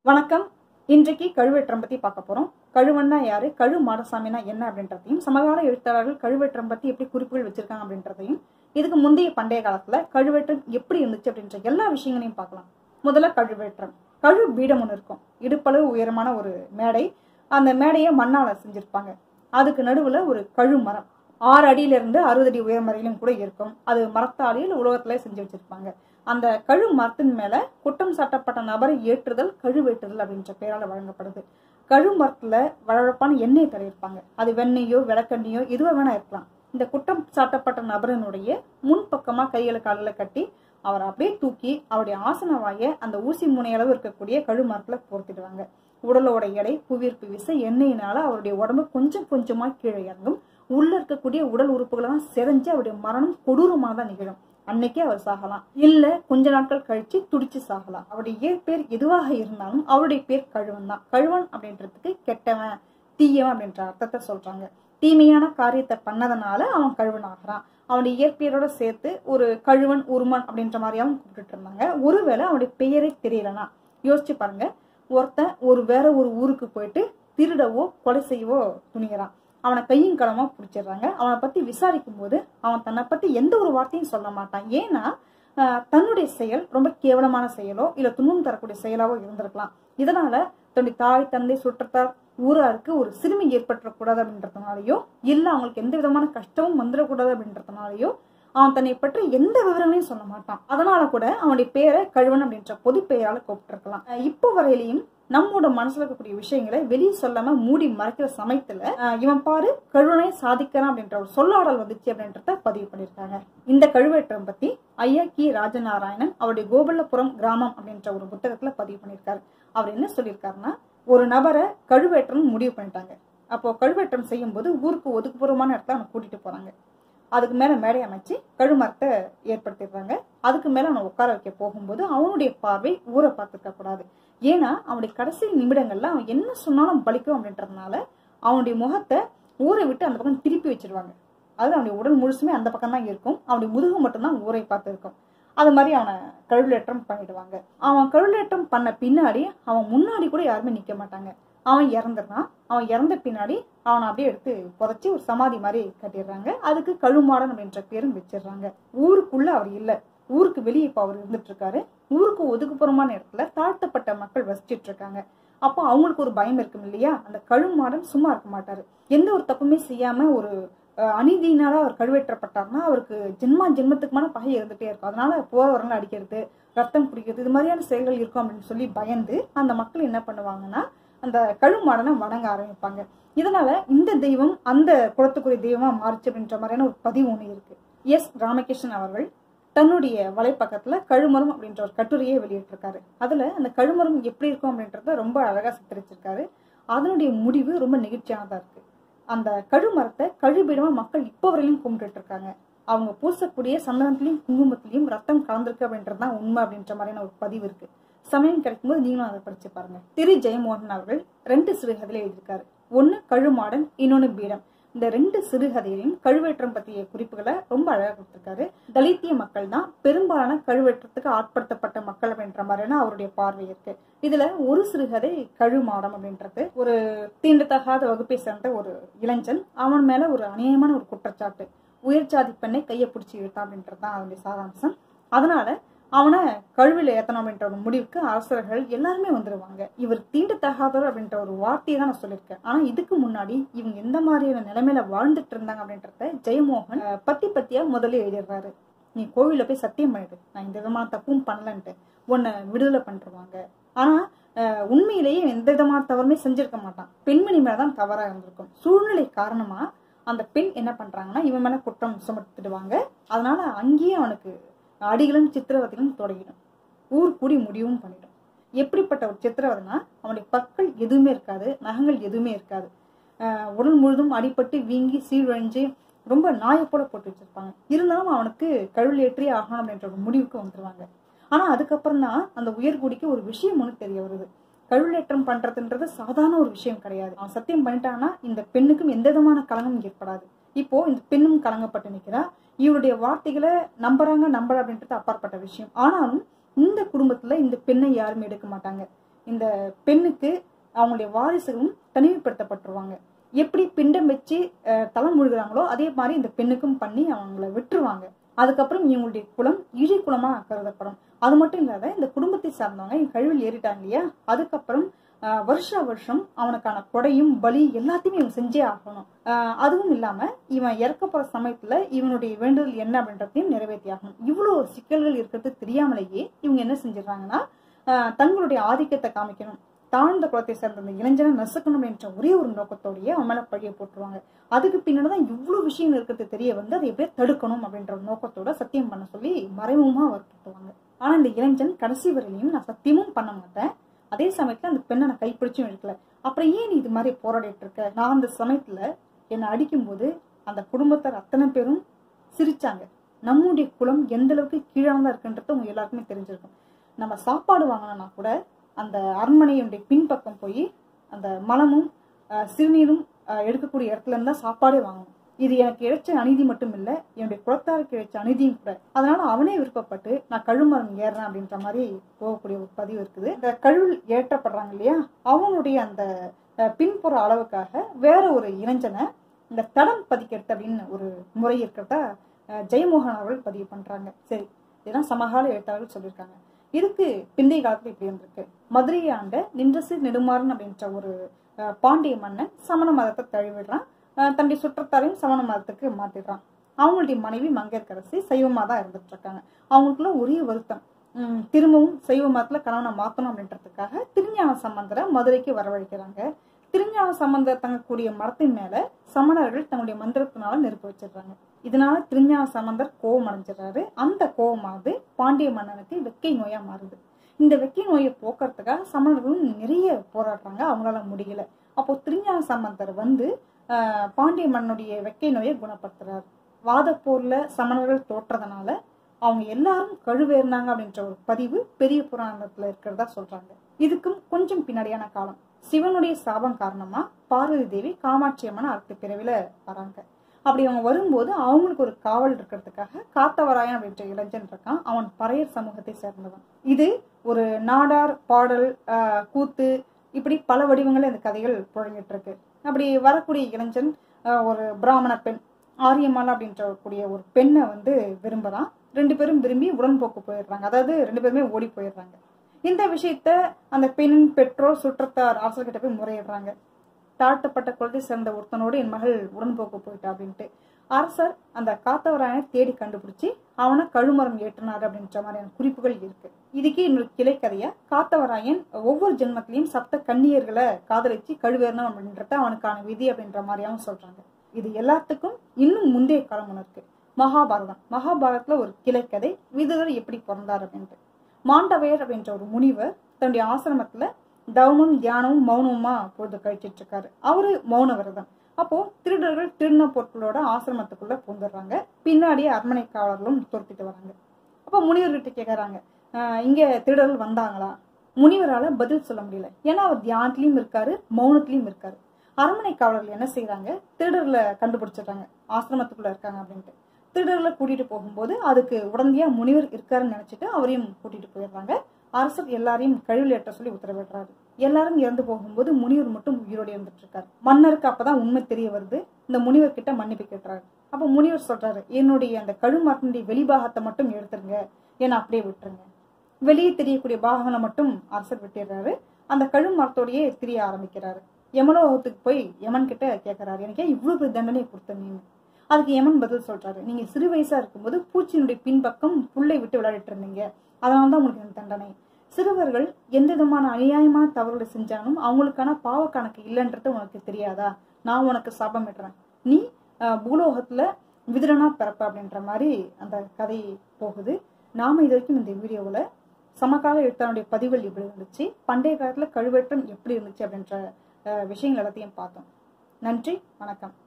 வணக்கம் இன்றைக்கு கழுவேற்றம் பத்தி பார்க்க போறோம் கழுவன்னா யாரு கழு மாடசாமினா என்ன அப்படின்றதையும் சமகால எழுத்தாளர்கள் கழுவேற்றம் பத்தி எப்படி குறிப்புகள் வச்சிருக்காங்க அப்படின்றதையும் இதுக்கு முந்தைய பண்டைய காலத்துல கழுவேற்றம் எப்படி இருந்துச்சு அப்படின்ற எல்லா விஷயங்களையும் பார்க்கலாம் முதல்ல கழுவேற்றம் கழு பீடம் ஒன்று இருக்கும் இடுப்பளவு உயரமான ஒரு மேடை அந்த மேடையை மண்ணால செஞ்சிருப்பாங்க அதுக்கு நடுவுல ஒரு கழு மரம் ஆறு அடியில இருந்து அறுபது அடி உயரம் வரையிலும் கூட இருக்கும் அது மரத்தாளியில் உலகத்துல செஞ்சு வச்சிருப்பாங்க அந்த கழு மரத்தின் மேல குற்றம் சாட்டப்பட்ட நபரை ஏற்றுதல் கழுவேற்றுதல் அப்படின்ற பெயரால வழங்கப்படுது கழு மரத்துல வளவழப்பான எண்ணெய் தடவிருப்பாங்க அது வெண்ணெயோ விளக்கண்ணியோ எதுவா வேணா இருக்கலாம் இந்த குற்றம் சாட்டப்பட்ட நபரினுடைய முன்பக்கமா கைகளை காலில் கட்டி அவரை அப்படியே தூக்கி அவருடைய ஆசன வாயை அந்த ஊசி முனையளவு இருக்கக்கூடிய கழு மரத்துல போர்த்திடுவாங்க உடலோட எடை புவியீர்ப்பு விசை எண்ணெயினால அவருடைய உடம்பு கொஞ்சம் கொஞ்சமா கீழே இறங்கும் உள்ள இருக்கக்கூடிய உடல் உறுப்புகளெல்லாம் செதஞ்சு அவருடைய மரணம் கொடூரமாக தான் நிகழும் அன்னைக்கே அவர் சாகலாம் இல்ல கொஞ்ச நாட்கள் கழிச்சு துடிச்சு சாகலாம் அவருடைய இயற்பேர் எதுவாக இருந்தாலும் அவருடைய பேர் கழுவன் தான் கழுவன் அப்படின்றதுக்கு கெட்டவன் தீயவன் அப்படின்ற அர்த்தத்தை சொல்றாங்க தீமையான காரியத்தை பண்ணதுனால அவன் கழுவன் ஆகிறான் அவனுடைய இயற்பெயரோட சேர்த்து ஒரு கழுவன் உருமன் அப்படின்ற மாதிரியாவும் கூப்பிட்டு இருந்தாங்க ஒருவேளை அவனுடைய பெயரே தெரியலனா யோசிச்சு பாருங்க ஒருத்தன் ஒரு வேற ஒரு ஊருக்கு போயிட்டு திருடவோ கொலை செய்யவோ துணிகிறான் அவனை கையும் களமா பிடிச்சிடுறாங்க அவனை பத்தி விசாரிக்கும் போது அவன் தன்னை பத்தி எந்த ஒரு வார்த்தையும் சொல்ல மாட்டான் ஏன்னா ஆஹ், தன்னுடைய செயல் ரொம்ப கேவலமான செயலோ இல்ல துன்பம் தரக்கூடிய செயலாவோ இருந்திருக்கலாம் இதனால தன்னுடைய தாய் தந்தை சுற்றத்தார் ஊராருக்கு ஒரு சிறுமி ஏற்பட்டுறக்கூடாது அப்படின்றதுனாலயோ இல்ல அவங்களுக்கு எந்த விதமான கஷ்டமும் வந்துடக்கூடாது அப்படின்றதுனாலயோ அவன் தன்னை பற்றி எந்த விவரங்களையும் சொல்ல மாட்டான் அதனால கூட அவனுடைய பேரை கழுவன் அப்படின்ற பொது பெயரால கூப்பிட்டுருக்கலாம் அஹ் இப்போ வரையிலையும் நம்மோட மனசுல இருக்கக்கூடிய விஷயங்களை வெளியே சொல்லாம மூடி மறைக்கிற சமயத்துல அஹ் இவன் பாரு கழுவனை சாதிக்கிறான் அப்படின்ற ஒரு சொல்லாடல் வந்துச்சு அப்படின்றத பதிவு பண்ணியிருக்காங்க இந்த கழுவேற்றம் பத்தி ஐயா கி ராஜநாராயணன் அவருடைய கோபல்லபுரம் கிராமம் அப்படின்ற ஒரு புத்தகத்துல பதிவு பண்ணியிருக்காரு அவர் என்ன சொல்லியிருக்காருன்னா ஒரு நபரை கழுவேற்றம் முடிவு பண்ணிட்டாங்க அப்போ கழுவேற்றம் செய்யும் போது ஊருக்கு ஒதுக்குப்புறமான இடத்துல அவனை கூட்டிட்டு போறாங்க அதுக்கு மேல மேடை அமைச்சு கழுமரத்தை ஏற்படுத்திடுறாங்க அதுக்கு மேல அவனை உட்கார வைக்க போகும்போது அவனுடைய பார்வை ஊரை பார்த்துக்க கூடாது ஏன்னா அவனுடைய கடைசி நிமிடங்கள்ல அவன் என்ன சொன்னாலும் பலிக்கும் அப்படின்றதுனால அவனுடைய முகத்தை ஊரை விட்டு அந்த பக்கம் திருப்பி வச்சிருவாங்க அது அவனுடைய உடல் முழுசுமே அந்த பக்கம் தான் இருக்கும் அவனுடைய முதுகு மட்டும்தான் ஊரை பார்த்து இருக்கும் அது மாதிரி அவனை கழுவிலேற்றம் பண்ணிடுவாங்க அவன் கழுவிலேற்றம் பண்ண பின்னாடி அவன் முன்னாடி கூட யாருமே நிக்க மாட்டாங்க அவன் இறந்துடுறான் அவன் இறந்த பின்னாடி அவனை அப்படியே எடுத்து புதைச்சி ஒரு சமாதி மாதிரி கட்டிடுறாங்க அதுக்கு கழுமாடன் அப்படின்ற பேரும் வச்சிடுறாங்க ஊருக்குள்ள அவர் இல்ல ஊருக்கு வெளியே இப்ப அவர் இருந்துட்டு இருக்காரு ஊருக்கு ஒதுக்குப்புறமான இடத்துல தாழ்த்தப்பட்ட மக்கள் வசிச்சிட்டு இருக்காங்க அப்போ அவங்களுக்கு ஒரு பயம் இருக்கும் இல்லையா அந்த கழுமாடன் சும்மா இருக்க மாட்டாரு எந்த ஒரு தப்புமே செய்யாம ஒரு அஹ், அநீதியினால அவர் கழுவேற்றப்பட்டார்னா அவருக்கு ஜென்மா ஜென்மத்துக்குமான பகை இருந்துட்டே இருக்கும் அதனால போறவரங்களை அடிக்கிறது ரத்தம் குடிக்கிறது இது மாதிரியான செயல்கள் இருக்கும் அப்படின்னு சொல்லி பயந்து அந்த மக்கள் என்ன பண்ணுவாங்கன்னா அந்த கழுமாடனை வணங்க ஆரம்பிப்பாங்க இதனால இந்த தெய்வம் அந்த குலத்துக்குரிய தெய்வமா மாறுச்சு அப்படின்ற மாதிரியான ஒரு பதிவு ஒண்ணு இருக்கு எஸ் ராமகிருஷ்ணன் அவர்கள் தன்னுடைய வலைப்பக்கத்துல கழுமரம் அப்படின்ற ஒரு கட்டுரையை வெளியிட்டிருக்காரு அதுல அந்த கழுமரம் எப்படி இருக்கும் அப்படின்றத ரொம்ப அழகா சித்தரிச்சிருக்காரு அதனுடைய முடிவு ரொம்ப நெகிழ்ச்சியானதா இருக்கு அந்த கழுமரத்தை கழுபீடமா மக்கள் இப்போ வரையிலும் கும்பிட்டுட்டு இருக்காங்க அவங்க பூசக்கூடிய சந்தனத்திலையும் குங்குமத்திலையும் ரத்தம் கலந்திருக்கு அப்படின்றது தான் உண்மை அப்படின்ற மாதிரியான ஒரு பதிவு இருக்கு சமயம் கிடைக்கும்போது நீங்களும் அதை படிச்சு பாருங்க திரு ஜெயமோகன் அவர்கள் ரெண்டு சிறுகதையில எழுதியிருக்காரு ஒன்னு கழுமாடன் இன்னொன்னு பீடம் இந்த ரெண்டு சிறுகதையிலையும் கழுவேற்றம் பற்றிய குறிப்புகளை ரொம்ப அழகா கொடுத்திருக்காரு தலித்திய மக்கள் தான் பெரும்பாலான கழுவேற்றத்துக்கு ஆட்படுத்தப்பட்ட மக்கள் அப்படின்ற மாதிரியான அவருடைய பார்வை இருக்கு இதுல ஒரு சிறுகதை கழுமாடம் அப்படின்றது ஒரு தீண்டத்தகாத வகுப்பை சேர்ந்த ஒரு இளைஞன் அவன் மேல ஒரு அநியாயமான ஒரு குற்றச்சாட்டு உயர் ஜாதி பெண்ணை கையை பிடிச்சி இழுத்தான் அப்படின்றது தான் அவனுடைய சாராம்சம் அதனால அவனை கழுவில் ஏத்தணும் அப்படின்ற ஒரு முடிவுக்கு அரசர்கள் எல்லாருமே வந்துருவாங்க இவர் தீண்டத்தகாதவர் அப்படின்ற ஒரு வார்த்தையை தான் நான் சொல்லியிருக்கேன் ஆனா இதுக்கு முன்னாடி இவங்க எந்த மாதிரியான நிலைமையில வாழ்ந்துட்டு இருந்தாங்க அப்படின்றத ஜெயமோகன் அஹ், பத்தி பத்தியா முதல்ல எழுதிடுறாரு நீ கோவில போய் சத்தியம் பண்ணிடு நான் இந்த விதமான தப்பும் பண்ணலன்ட்டு உன்னை விடுதலை பண்ணிருவாங்க ஆனா அஹ், உண்மையிலேயே எந்த விதமான தவறுமே செஞ்சிருக்க மாட்டான் பெண்மணி மேலதான் தவறா இருந்திருக்கும் சூழ்நிலை காரணமா அந்த பெண் என்ன பண்றாங்கன்னா இவன் மேல குற்றம் சுமத்திடுவாங்க அதனால அங்கேயே அவனுக்கு அடிகளும் சித்திரவதைகளும் தொடங்கிடும் ஊர் கூடி முடிவும் பண்ணிடும் எப்படிப்பட்ட ஒரு சித்திரவதைனா அவனுடைய பற்கள் எதுவுமே இருக்காது நகங்கள் எதுவுமே இருக்காது ஆஹ் உடல் முழுதும் அடிபட்டு வீங்கி சீழ்வழிஞ்சு ரொம்ப நாயை போல போட்டு வச்சிருப்பாங்க இருந்தாலும் அவனுக்கு கழுவில் ஏற்றி ஆகணும் அப்படின்ற ஒரு முடிவுக்கு வந்துருவாங்க ஆனா அதுக்கப்புறம் தான் அந்த உயர்குடிக்கு ஒரு விஷயம் ஒன்று தெரிய வருது கழுவிலேற்றம் பண்றதுன்றது சாதாரண ஒரு விஷயம் கிடையாது அவன் சத்தியம் பண்ணிட்டான்னா இந்த பெண்ணுக்கும் எந்த விதமான கலங்கமும் ஏற்படாது இப்போ இந்த பெண்ணும் கலங்கப்பட்டு நிக்கிறா இவருடைய வார்த்தைகளை நம்புறாங்க நம்பல அப்படின்றது அப்பாற்பட்ட விஷயம் ஆனாலும் இந்த குடும்பத்துல இந்த பெண்ணை யாருமே எடுக்க மாட்டாங்க இந்த பெண்ணுக்கு அவங்களுடைய வாரிசுகளும் தனிமைப்படுத்தப்பட்டுருவாங்க எப்படி பிண்டம் வச்சு அஹ், தலம் முழுகிறாங்களோ அதே மாதிரி இந்த பெண்ணுக்கும் பண்ணி அவங்கள விட்டுருவாங்க அதுக்கப்புறம் இவங்களுடைய குலம் இழி குலமா கருதப்படும் அது மட்டும் இல்லாத இந்த குடும்பத்தை சார்ந்தவங்க என் கழுவில் ஏறிட்டாங்க இல்லையா அதுக்கப்புறம் ஆஹ், வருஷா வருஷம் அவனுக்கான கொடையும் பலி எல்லாத்தையுமே இவன் செஞ்சே ஆகணும் ஆஹ், அதுவும் இல்லாம இவன் இறக்க போற சமயத்துல இவனுடைய வேண்டுதல் என்ன அப்படின்றதையும் நிறைவேற்றி ஆகணும் இவ்வளவு சிக்கல்கள் இருக்கிறது தெரியாமலேயே இவங்க என்ன செஞ்சிடறாங்கன்னா ஆஹ், தங்களுடைய ஆதிக்கத்தை காமிக்கணும் தாழ்ந்த குலத்தை சேர்ந்த அந்த இளைஞனை நசுக்கணும் என்ற ஒரே ஒரு நோக்கத்தோடயே அவன் மேல பழிய போட்டுருவாங்க அதுக்கு பின்னாடி தான் இவ்வளவு விஷயங்கள் இருக்கிறது தெரிய வந்து அதை எப்படியே தடுக்கணும் அப்படின்ற ஒரு நோக்கத்தோட சத்தியம் பண்ண சொல்லி மறைமுகமா வற்புறுத்துவாங்க ஆனா இந்த இளைஞன் கடைசி வரையிலையும் நான் சத்தியமும் பண்ண மாட்டேன் அதே சமயத்துல அந்த பெண்ணை நான் கைப்பிடிச்சும் இருக்கல அப்புறம் ஏன் நீ இது மாதிரி போராடிட்டு இருக்க நான் அந்த சமயத்துல என்னை அடிக்கும்போது அந்த குடும்பத்தார் அத்தனை பேரும் சிரிச்சாங்க நம்முடைய குலம் எந்த அளவுக்கு கீழானதா இருக்குன்றது உங்க எல்லாருக்குமே தெரிஞ்சிருக்கும் நம்ம சாப்பாடு வாங்கணும்னா கூட அந்த அரண்மனையுடைய பின்பக்கம் போய் அந்த மலமும் அஹ், சிறுநீரும் அஹ், எடுக்கக்கூடிய இடத்துல இருந்தா சாப்பாடே வாங்கணும் இது எனக்கு இழைச்ச அநீதி மட்டும் இல்ல என்னுடைய குலத்தாருக்கு இழைச்ச அநீதியும் கூட அதனால அவனே விருப்பப்பட்டு நான் கழுமரம் ஏறுறேன் அப்படின்ற மாதிரி போகக்கூடிய ஒரு பதிவு இருக்குது இந்த கழுவில் ஏற்றப்படுறாங்க இல்லையா அவனுடைய அந்த அஹ், பின்புற அளவுக்காக வேற ஒரு இளைஞனை இந்த தடம் பதிக்கிறது அப்படின்னு ஒரு முறை இருக்கிறதா அஹ், ஜெயமோகன் அவர்கள் பதிவு பண்றாங்க சரி இதெல்லாம் சமகால எழுத்தாளர்கள் சொல்லியிருக்காங்க இதுக்கு பிந்தைய காலத்துல இப்படி இருந்திருக்கு மதுரையை ஆண்ட நின்றசு நெடுமாறன் அப்படின்ற ஒரு அஹ், பாண்டிய மன்னன் சமண மதத்தை தழுவிடுறான் அஹ், தன்னுடைய சுற்றத்தாரையும் சமண மதத்துக்கு மாத்திடுறான் அவங்களுடைய மனைவி மங்கையர்க்கரசி சைவமா தான் இருந்துட்டு இருக்காங்க அவங்களுக்குள்ள ஒரே வருத்தம் உம், திரும்பவும் சைவ மதத்துல கணவனை மாத்தணும் அப்படின்றதுக்காக திருஞான சம்பந்தரை மதுரைக்கு வரவழைக்கிறாங்க திருஞான சம்பந்தர் தங்கக்கூடிய மரத்தின் மேல சமணர்கள் தங்களுடைய மந்திரத்தினால நெருப்பு வச்சிடுறாங்க இதனால திருஞான சம்பந்தர் கோபம் அடைஞ்சிடறாரு அந்த கோபமானது பாண்டிய மன்னனுக்கு வெக்கை நோயா மாறுது இந்த வெக்கை நோயை போக்குறதுக்காக சமணர்களும் நிறைய போராடுறாங்க அவங்களால முடியல அப்போ திருஞான சம்பந்தர் வந்து ஆஹ், பாண்டிய மன்னனுடைய வெக்கை நோயை குணப்படுத்துறாரு வாதப்போர்ல சமணர்கள் தோற்றதுனால அவங்க எல்லாரும் கழுவேறினாங்க அப்படின்ற ஒரு பதிவு பெரிய புராணத்துல இருக்கிறதா சொல்றாங்க இதுக்கும் கொஞ்சம் பின்னாடியான காலம் சிவனுடைய சாபம் காரணமா பார்வதி தேவி காமாட்சி அம்மன் அடுத்த பிறவில வராங்க அப்படி அவங்க வரும்போது அவங்களுக்கு ஒரு காவல் இருக்கிறதுக்காக காத்தவராயன் அப்படின்ற இளைஞன் இருக்கான் அவன் பறையர் சமூகத்தை சேர்ந்தவன் இது ஒரு நாடார் பாடல் ஆஹ், கூத்து இப்படி பல வடிவங்களில் இந்த கதைகள் புழங்கிட்டு இருக்கு அப்படி வரக்கூடிய இளைஞன் ஆஹ், ஒரு பிராமண பெண் ஆரியம்மாள் அப்படின்ற கூடிய ஒரு பெண்ணை வந்து விரும்புறான் ரெண்டு பேரும் விரும்பி உடன்போக்கு போயிடுறாங்க அதாவது ரெண்டு பேருமே ஓடி போயிடுறாங்க இந்த விஷயத்த அந்த பெண்ணின் பெற்றோர் சுற்றத்தார் அரசர்கிட்ட போய் முறையிடுறாங்க தாழ்த்தப்பட்ட குலத்தை சேர்ந்த ஒருத்தனோடு என் மகள் உடன்போக்கு போயிட்டா அப்படின்ட்டு அரசர் அந்த காத்தவராயனை தேடி கண்டுபிடிச்சு அவனை கழுமரம் ஏற்றினார் அப்படின்ற மாதிரியான குறிப்புகள் இருக்கு இதுக்கு இன்னொரு கிளைக்கதையா காத்தவராயன் ஒவ்வொரு ஜென்மத்திலையும் சப்த கன்னியர்களை காதலிச்சு கழுவேறணும் அப்படின்றத அவனுக்கான விதி அப்படின்ற மாதிரியாவும் சொல்றாங்க இது எல்லாத்துக்கும் இன்னும் முந்தைய காலம் ஒன்று இருக்கு மகாபாரதம் மகாபாரதத்துல ஒரு கிளைக்கதை விதுரர் எப்படி பிறந்தார் அப்படின்ட்டு மாண்டவையர் அப்படின்ற ஒரு முனிவர் தன்னுடைய ஆசிரமத்துல தவமும் தியானமும் மௌனமுமா பொழுது கழிச்சிட்டு இருக்காரு அவரு மௌன விரதம் அப்போ திருடர்கள் திருடின பொருட்களோட ஆசிரமத்துக்குள்ள பூந்துடுறாங்க பின்னாடியே அரண்மனை காவலர்களும் துரத்திட்டு வராங்க அப்போ முனிவர்கிட்ட கேக்குறாங்க "ஆஹ், இங்க திருடர்கள் வந்தாங்களா முனிவரால பதில் சொல்ல முடியல ஏன்னா அவர் தியானத்திலயும் இருக்காரு மௌனத்திலயும் இருக்காரு அரண்மனை காவலர்கள் என்ன செய்யறாங்க திருடர்களை கண்டுபிடிச்சிடுறாங்க ஆசிரமத்துக்குள்ள இருக்காங்க அப்படின்ட்டு திருடர்களை கூட்டிட்டு போகும்போது அதுக்கு உடனடியா முனிவர் இருக்காருன்னு நினைச்சிட்டு அவரையும் கூட்டிட்டு போயிடுறாங்க அரசர் எல்லாரையும் கழுவில் ஏற்ற சொல்லி உத்தரவிடுறாரு எல்லாரும் இறந்து போகும்போது முனிவர் மட்டும் உயிரோடு இருந்துட்டு இருக்காரு மன்னருக்கு அப்பதான் உண்மை தெரிய வருது இந்த முனிவர் கிட்ட மன்னிப்பு கேட்டுறாரு அப்ப முனிவர் சொல்றாரு என்னுடைய அந்த கழுமரத்தினுடைய வெளிபாகத்தை மட்டும் எடுத்துருங்க ஏன்னா அப்படியே விட்டுருங்க வெளியே தெரியக்கூடிய பாகங்களை மட்டும் அரசர் விட்டுறாரு அந்த கழுமரத்தோடயே திரிய ஆரம்பிக்கிறாரு யமலோகத்துக்கு போய் யமன் கிட்ட கேட்கறாரு எனக்கு ஏன் இவ்வளவு பெரிய தண்டனையை கொடுத்த நீங்க அதுக்கு யமன் பதில் சொல்றாரு நீங்க சிறு வயசா இருக்கும்போது பூச்சியினுடைய பின்பக்கம் புல்லை விட்டு விளையாடிட்டு இருந்தீங்க அதனால தான் உங்களுக்கு இந்த தண்டனை சிறுவர்கள் எந்த விதமான அநியாயமான தவறுகளை செஞ்சாலும் அவங்களுக்கான பாவ கணக்கு இல்லைன்றது உனக்கு தெரியாதா நான் உனக்கு சாபம் இடுறேன் நீ அஹ், பூலோகத்துல விதிரனா பிறப்ப அப்படின்ற மாதிரி அந்த கதை போகுது நாம இது வரைக்கும் இந்த வீடியோவில் சமகால எழுத்தாளருடைய பதிவுகள் எப்படி இருந்துச்சு பண்டைய காலத்துல கழுவேற்றம் எப்படி இருந்துச்சு அப்படின்ற அஹ், விஷயங்கள் எல்லாத்தையும் பார்த்தோம் நன்றி வணக்கம்